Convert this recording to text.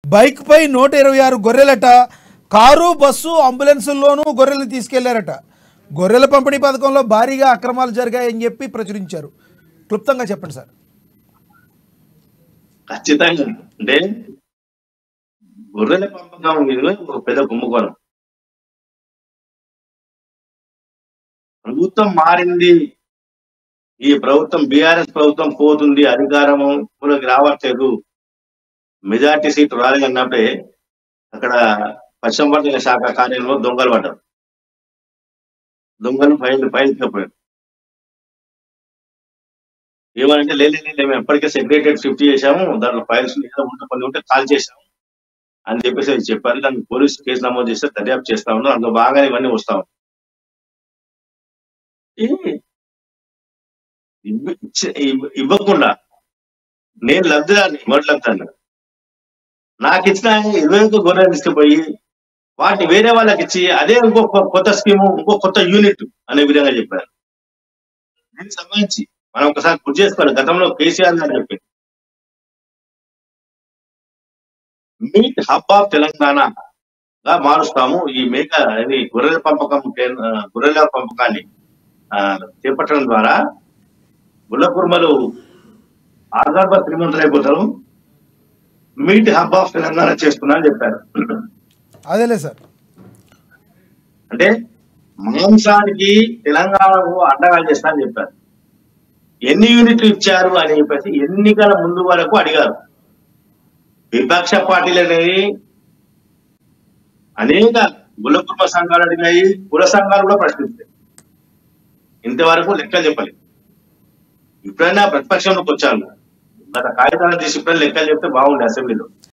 bike పై నూట ఇరవై ఆరు గొర్రెలట కారు బస్సు అంబులెన్సుల్లోనూ గొర్రెల్ని తీసుకెళ్లారట గొర్రెల పంపిణీ పథకంలో భారీగా అక్రమాలు జరిగాయని చెప్పి ప్రచురించారు క్లుప్తంగా చెప్పండి సార్ ఖచ్చితంగా అంటే గొర్రెల పెంపకం మీద ఒక పెద్ద కుంభకోణం ప్రభుత్వం మారింది ఈ ప్రభుత్వం బీఆర్ఎస్ ప్రభుత్వం పోతుంది అధికారము కూడా రావట్లేదు మెజార్టీ సీట్ రాలేదన్నప్పుడే అక్కడ పశ్చిమ వర్గాల శాఖ కార్యంలో దొంగలు పడ్డారు దొంగలు ఫైల్ ఫైల్ చెప్పారు ఏమనంటే లేదు లేదు, లేదు, మేము ఎప్పటికే సెక్రటరీ షిఫ్ట్ చేశాము దాంట్లో ఫైల్స్ ఏదో ఉంటే కొన్ని ఉంటే కాల్ చేశాము అని చెప్పేసి అది చెప్పారు దాన్ని పోలీస్ కేసు నమోదు చేస్తే దర్యాప్తు చేస్తా ఉన్నాం అందులో బాగానే ఇవన్నీ వస్తా ఉన్నాయి ఈ- ఇవ్వ- ఇచ్చ- ఇవ్వ- ఇవ్వకుండా నేను లబ్ధిదాన్ని మొదటి లబ్ధాన్ని నాకు ఇచ్చిన ఇరవై ఒక్క గొర్రెలు తీసుకుపోయి వాటిని వేరే వాళ్ళకి ఇచ్చి అదే ఇంకో కొ- కొత్త స్కీము ఇంకో కొత్త యూనిట్ అనే విధంగా చెప్పారు దీనికి సంబంధించి మనం ఒకసారి గుర్తు చేసుకోవాలి గతంలో కేసీఆర్ గారు చెప్పింది మీట్ హబ్ ఆఫ్ తెలంగాణ గా మారుస్తాము ఈ మేక ఇది గొర్రెల పంపకం కేంద్ర- గొర్రెల పంపకాన్ని ఆ, చేపట్టడం ద్వారా గుల్ల కుర్మలు ఆధార్బ శ్రీమంతులు అయిపోతారు మీట్ హబ్ ఆఫ్ తెలంగాణ చేస్తున్నా అని చెప్పారు అదేలే సార్ అంటే మాంసానికి తెలంగాణకు అండగా చేస్తా అని చెప్పారు ఎన్ని యూనిట్లు ఇచ్చారు అని చెప్పేసి ఎన్నికల ముందు వరకు అడిగారు విపక్ష పార్టీలు అనేవి అనేక గుల కుటుంబ సంఘాలు అడిగాయి కుల సంఘాలు కూడా ప్రశ్నిస్తాయి ఇంతవరకు లెక్కలు చెప్పలేదు ఎప్పుడైనా ప్రతిపక్షంలోకి వచ్చాను గత కాగితాలను తీసి ఎప్పుడైనా లెక్కలు చెప్తే బాగుండే అసెంబ్లీలో